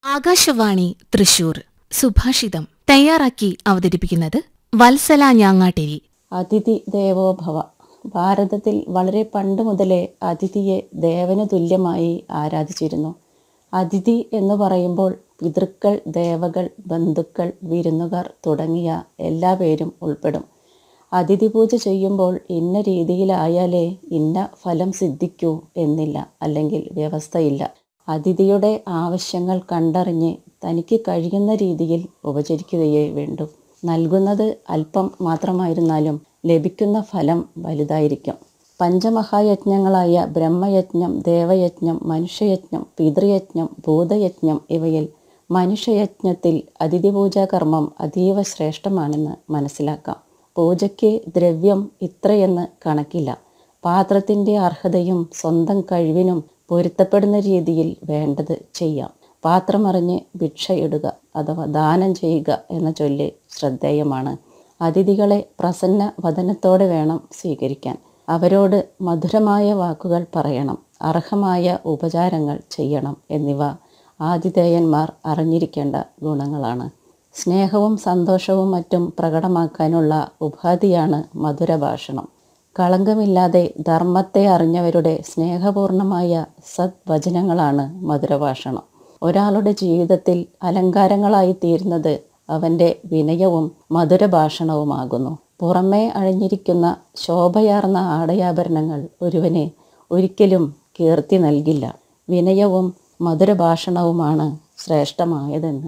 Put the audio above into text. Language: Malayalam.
ആകാശവാണി തൃശൂർ സുഭാഷിതം തയ്യാറാക്കി അവതരിപ്പിക്കുന്നത് വത്സല ഞാങ്ങാട്ടിരി അതിഥി ദേവോ ഭവ ഭാരതത്തിൽ വളരെ പണ്ട് മുതലേ അതിഥിയെ ദേവന് തുല്യമായി ആരാധിച്ചിരുന്നു അതിഥി എന്ന് പറയുമ്പോൾ പിതൃക്കൾ ദേവകൾ ബന്ധുക്കൾ വിരുന്നുകാർ തുടങ്ങിയ എല്ലാ പേരും ഉൾപ്പെടും അതിഥി പൂജ ചെയ്യുമ്പോൾ ഇന്ന രീതിയിലായാലേ ഇന്ന ഫലം സിദ്ധിക്കൂ എന്നില്ല അല്ലെങ്കിൽ വ്യവസ്ഥയില്ല അതിഥിയുടെ ആവശ്യങ്ങൾ കണ്ടറിഞ്ഞ് തനിക്ക് കഴിയുന്ന രീതിയിൽ ഉപചരിക്കുകയേ വേണ്ടൂ നൽകുന്നത് അല്പം മാത്രമായിരുന്നാലും ലഭിക്കുന്ന ഫലം വലുതായിരിക്കും പഞ്ചമഹായജ്ഞങ്ങളായ ബ്രഹ്മയജ്ഞം ദേവയജ്ഞം മനുഷ്യയജ്ഞം പിതൃയജ്ഞം ഭൂതയജ്ഞം ഇവയിൽ മനുഷ്യയജ്ഞത്തിൽ അതിഥി പൂജാകർമ്മം അതീവ ശ്രേഷ്ഠമാണെന്ന് മനസ്സിലാക്കാം പൂജയ്ക്ക് ദ്രവ്യം ഇത്രയെന്ന് കണക്കില്ല പാത്രത്തിൻ്റെ അർഹതയും സ്വന്തം കഴിവിനും പൊരുത്തപ്പെടുന്ന രീതിയിൽ വേണ്ടത് ചെയ്യാം പാത്രമറിഞ്ഞ് ഭിക്ഷയിടുക അഥവാ ദാനം ചെയ്യുക എന്ന ചൊല്ല് ശ്രദ്ധേയമാണ് അതിഥികളെ പ്രസന്ന വദനത്തോടെ വേണം സ്വീകരിക്കാൻ അവരോട് മധുരമായ വാക്കുകൾ പറയണം അർഹമായ ഉപചാരങ്ങൾ ചെയ്യണം എന്നിവ ആതിഥേയന്മാർ അറിഞ്ഞിരിക്കേണ്ട ഗുണങ്ങളാണ് സ്നേഹവും സന്തോഷവും മറ്റും പ്രകടമാക്കാനുള്ള ഉപാധിയാണ് മധുരഭാഷണം കളങ്കമില്ലാതെ ധർമ്മത്തെ അറിഞ്ഞവരുടെ സ്നേഹപൂർണമായ സദ്വചനങ്ങളാണ് മധുരഭാഷണം ഒരാളുടെ ജീവിതത്തിൽ അലങ്കാരങ്ങളായി തീരുന്നത് അവൻ്റെ വിനയവും മധുരഭാഷണവുമാകുന്നു പുറമേ അഴിഞ്ഞിരിക്കുന്ന ശോഭയാർന്ന ആടയാഭരണങ്ങൾ ഒരുവന് ഒരിക്കലും കീർത്തി നൽകില്ല വിനയവും മധുരഭാഷണവുമാണ് ശ്രേഷ്ഠമായതെന്ന്